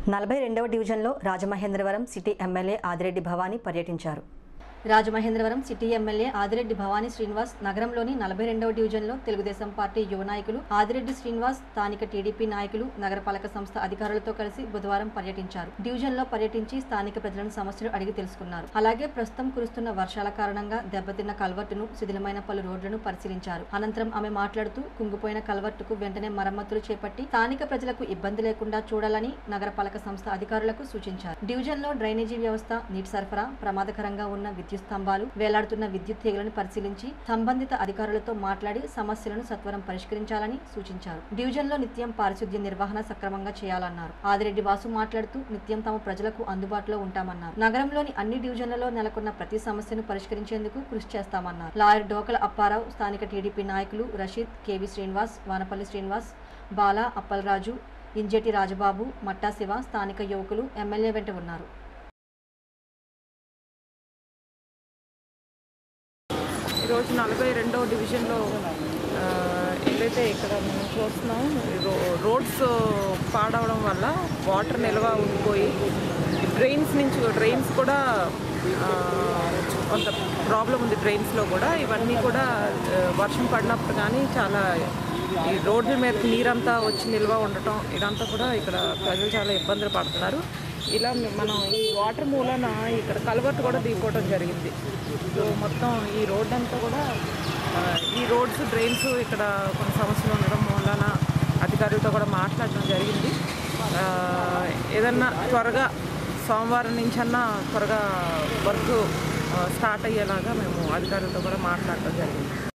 నలభై రెండవ డివిజన్లో రాజమహేంద్రవరం సిటీ ఎమ్మెల్యే ఆదిరెడ్డి భవానీ పర్యటించారు రాజమహేంద్రవరం సిటీ ఎమ్మెల్యే ఆదిరెడ్డి భవానీ శ్రీనివాస్ నగరంలోని నలభై రెండవ డివిజన్లో తెలుగుదేశం పార్టీ యువ నాయకులు ఆదిరెడ్డి శ్రీనివాస్ స్థానిక టీడీపీ నాయకులు నగరపాలక సంస్థ అధికారులతో కలిసి బుధవారం పర్యటించారు డివిజన్లో పర్యటించి స్థానిక ప్రజలను సమస్యలు అడిగి తెలుసుకున్నారు అలాగే ప్రస్తుతం కురుస్తున్న వర్షాల కారణంగా దెబ్బతిన్న కల్వర్టును శిథిలమైన పలు రోడ్లను పరిశీలించారు అనంతరం ఆమె మాట్లాడుతూ కుంగిపోయిన కల్వర్టుకు వెంటనే మరమ్మతులు చేపట్టి స్థానిక ప్రజలకు ఇబ్బంది లేకుండా చూడాలని నగరపాలక సంస్థ అధికారులకు సూచించారు డివిజన్లో డ్రైనేజీ వ్యవస్థ నీటి సరఫరా ప్రమాదకరంగా ఉన్న విద్యుత్ స్తంభాలు వేలాడుతున్న విద్యుత్ తీగలను పరిశీలించి సంబంధిత అధికారులతో మాట్లాడి సమస్యలను సత్వరం పరిష్కరించాలని సూచించారు డివిజన్లో నిత్యం పారిశుద్ధ్య నిర్వహణ సక్రమంగా చేయాలన్నారు ఆదిరెడ్డి వాసు మాట్లాడుతూ నిత్యం తమ ప్రజలకు అందుబాటులో ఉంటామన్నారు నగరంలోని అన్ని డివిజన్లలో నెలకొన్న ప్రతి సమస్యను పరిష్కరించేందుకు కృషి చేస్తామన్నారు లాయర్ డోకల అప్పారావు స్థానిక టీడీపీ నాయకులు రషీద్ కేవి శ్రీనివాస్ వానపల్లి శ్రీనివాస్ బాలా అప్పలరాజు ఇంజటి రాజబాబు మట్టా శివ స్థానిక యువకులు ఎమ్మెల్యే వెంట ఉన్నారు ఈరోజు నలభై రెండవ డివిజన్లో ఆ, ఏదైతే ఇక్కడ మనం చూస్తున్నాం రో- రోడ్స్ పాడవడం వల్ల వాటర్ నిల్వ ఉండిపోయి డ్రైన్స్ నుంచి డ్రైన్స్ కూడా ఆ, కొంత ప్రాబ్లం ఉంది డ్రైన్స్లో కూడా ఇవన్నీ కూడా ఆ, వర్షం పడినప్పుడు కానీ చాలా ఈ రోడ్ల మీద నీరంతా వచ్చి నిల్వ ఉండటం ఇదంతా కూడా ఇక్కడ ప్రజలు చాలా ఇబ్బందులు పడుతున్నారు ఇలా మనం ఈ వాటర్ మూలన ఇక్కడ కలవర్ట్ కూడా దిగిపోవడం జరిగింది సో మొత్తం ఈ రోడ్ అంతా కూడా ఆ, ఈ రోడ్స్ డ్రైన్స్ ఇక్కడ కొన్ని సమస్యలు ఉండడం వలన అధికారులతో కూడా మాట్లాడడం జరిగింది ఆ, ఏదన్నా త్వరగా సోమవారం నుంచన్నా త్వరగా వర్క్ స్టార్ట్ అయ్యేలాగా మేము అధికారులతో కూడా మాట్లాడడం జరిగింది